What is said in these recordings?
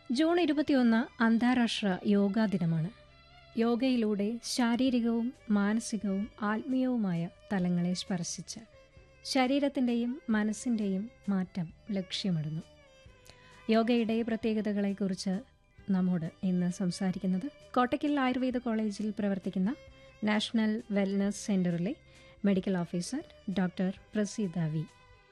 June ഇരുപത്തിയൊന്ന് അന്താരാഷ്ട്ര യോഗാ ദിനമാണ് യോഗയിലൂടെ ശാരീരികവും മാനസികവും ആത്മീയവുമായ തലങ്ങളെ സ്പർശിച്ച് ശരീരത്തിൻ്റെയും മനസ്സിൻ്റെയും മാറ്റം ലക്ഷ്യമിടുന്നു യോഗയുടെ പ്രത്യേകതകളെക്കുറിച്ച് നമ്മോട് ഇന്ന് സംസാരിക്കുന്നത് കോട്ടയ്ക്കൽ ആയുർവേദ കോളേജിൽ പ്രവർത്തിക്കുന്ന നാഷണൽ വെൽനസ് സെൻ്ററിലെ medical officer doctor Praseetha V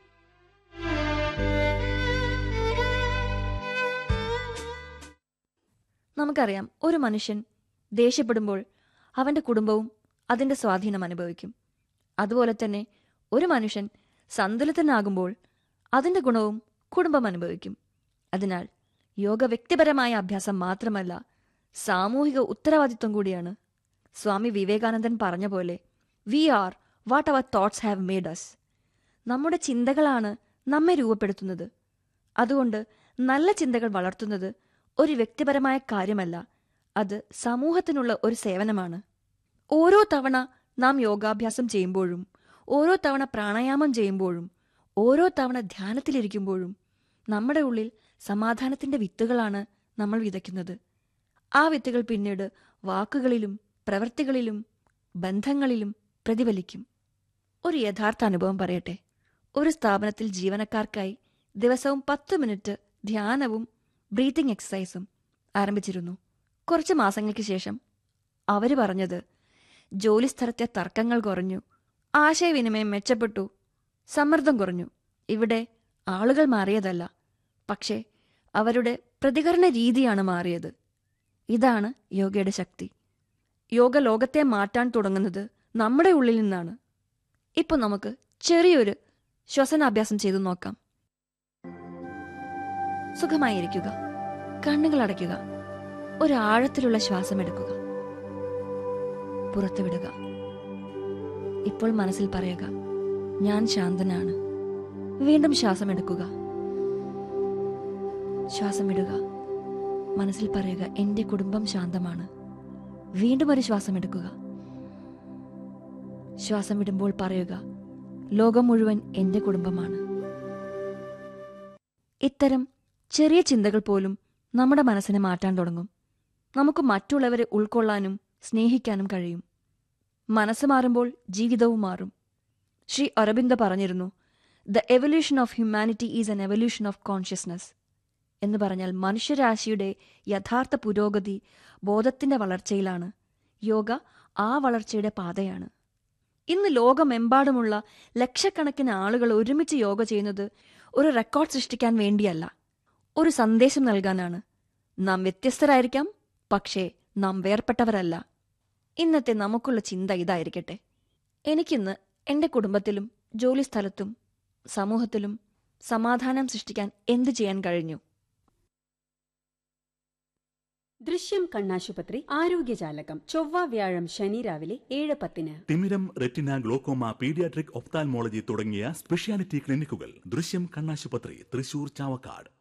നമുക്കറിയാം ഒരു മനുഷ്യൻ ദേഷ്യപ്പെടുമ്പോൾ അവന്റെ കുടുംബവും അതിന്റെ സ്വാധീനം അനുഭവിക്കും അതുപോലെ തന്നെ ഒരു മനുഷ്യൻ സന്തുലിതനാകുമ്പോൾ അതിന്റെ ഗുണവും കുടുംബം അനുഭവിക്കും അതിനാൽ യോഗ വ്യക്തിപരമായ അഭ്യാസം മാത്രമല്ല സാമൂഹിക ഉത്തരവാദിത്വം കൂടിയാണ് സ്വാമി വിവേകാനന്ദൻ പറഞ്ഞ പോലെ we are what our thoughts have made us നമ്മുടെ ചിന്തകളാണ് നമ്മെ രൂപപ്പെടുത്തുന്നത് അതുകൊണ്ട് നല്ല ചിന്തകൾ വളർത്തുന്നത് ഒരു വ്യക്തിപരമായ കാര്യമല്ല അത് സമൂഹത്തിനുള്ള ഒരു സേവനമാണ് ഓരോ തവണ നാം യോഗാഭ്യാസം ചെയ്യുമ്പോഴും ഓരോ തവണ പ്രാണായാമം ചെയ്യുമ്പോഴും ഓരോ തവണ ധ്യാനത്തിലിരിക്കുമ്പോഴും നമ്മുടെ ഉള്ളിൽ സമാധാനത്തിന്റെ വിത്തുകളാണ് നമ്മൾ വിതയ്ക്കുന്നത് ആ വിത്തുകൾ പിന്നീട് വാക്കുകളിലും പ്രവൃത്തികളിലും ബന്ധങ്ങളിലും പ്രതിഫലിക്കും ഒരു യഥാർത്ഥ അനുഭവം പറയട്ടെ ഒരു സ്ഥാപനത്തിൽ ജീവനക്കാർക്കായി ദിവസവും പത്ത് മിനിറ്റ് ധ്യാനവും ബ്രീത്തിങ് എക്സസൈസും ആരംഭിച്ചിരുന്നു കുറച്ച് മാസങ്ങൾക്ക് ശേഷം അവര് പറഞ്ഞത് ജോലിസ്ഥലത്തെ തർക്കങ്ങൾ കുറഞ്ഞു ആശയവിനിമയം മെച്ചപ്പെട്ടു സമ്മർദ്ദം കുറഞ്ഞു ഇവിടെ ആളുകൾ മാറിയതല്ല പക്ഷേ അവരുടെ പ്രതികരണ രീതിയാണ് മാറിയത് ഇതാണ് യോഗയുടെ ശക്തി യോഗ ലോകത്തെ മാറ്റാൻ തുടങ്ങുന്നത് നമ്മുടെ ഉള്ളിൽ നിന്നാണ് ഇപ്പൊ നമുക്ക് ചെറിയൊരു ശ്വസനാഭ്യാസം ചെയ്തു നോക്കാം സുഖമായിരിക്കുക കണ്ണുകൾ അടയ്ക്കുക ഒരു ആഴത്തിലുള്ള ശ്വാസം എടുക്കുക പുറത്തുവിടുക ഇപ്പോൾ മനസ്സിൽ പറയുക ഞാൻ ശാന്തനാണ് വീണ്ടും ശ്വാസം എടുക്കുക ശ്വാസം ഇടുക മനസ്സിൽ പറയുക എന്റെ കുടുംബം ശാന്തമാണ് വീണ്ടും ഒരു ശ്വാസം എടുക്കുക ശ്വാസം വിടുമ്പോൾ പറയുക ലോകം മുഴുവൻ എന്റെ കുടുംബമാണ് ഇത്തരം ചെറിയ ചിന്തകൾ പോലും നമ്മുടെ മനസ്സിനെ മാറ്റാൻ തുടങ്ങും നമുക്ക് മറ്റുള്ളവരെ ഉൾക്കൊള്ളാനും സ്നേഹിക്കാനും കഴിയും മനസ്സ് മാറുമ്പോൾ ജീവിതവും മാറും ശ്രീ അരബിന്ദ പറഞ്ഞിരുന്നു the evolution of humanity is an evolution of consciousness എന്ന് പറഞ്ഞാൽ മനുഷ്യരാശിയുടെ യഥാർത്ഥ പുരോഗതി ബോധത്തിന്റെ വളർച്ചയിലാണ് യോഗ ആ വളർച്ചയുടെ പാതയാണ് ഇന്ന് ലോകമെമ്പാടുമുള്ള ലക്ഷക്കണക്കിന് ആളുകൾ ഒരുമിച്ച് യോഗ ചെയ്യുന്നത് ഒരു റെക്കോർഡ് സൃഷ്ടിക്കാൻ വേണ്ടിയല്ല ഒരു സന്ദേശം നൽകാനാണ് നാം വ്യത്യസ്തരായിരിക്കാം പക്ഷേ നാം വേർപെട്ടവരല്ല ഇന്നത്തെ നമുക്കുള്ള ചിന്ത ഇതായിരിക്കട്ടെ എനിക്കിന്ന് എന്റെ കുടുംബത്തിലും ജോലിസ്ഥലത്തും സമൂഹത്തിലും സമാധാനം സൃഷ്ടിക്കാൻ എന്തു ചെയ്യാൻ കഴിഞ്ഞു ദൃശ്യം കണ്ണാശുപത്രി ആരോഗ്യജാലകം ചൊവ്വ വ്യാഴം ശനി രാവിലെ ഏഴ് പത്തിന് തിമിരം റെറ്റിന ഗ്ലോക്കോമ പീഡിയാട്രിക് ഒഫ്താൽമോളജി തുടങ്ങിയ സ്പെഷ്യാലിറ്റി ക്ലിനിക്കുകൾ ദൃശ്യം കണ്ണാശുപത്രി തൃശൂർ ചാവക്കാട്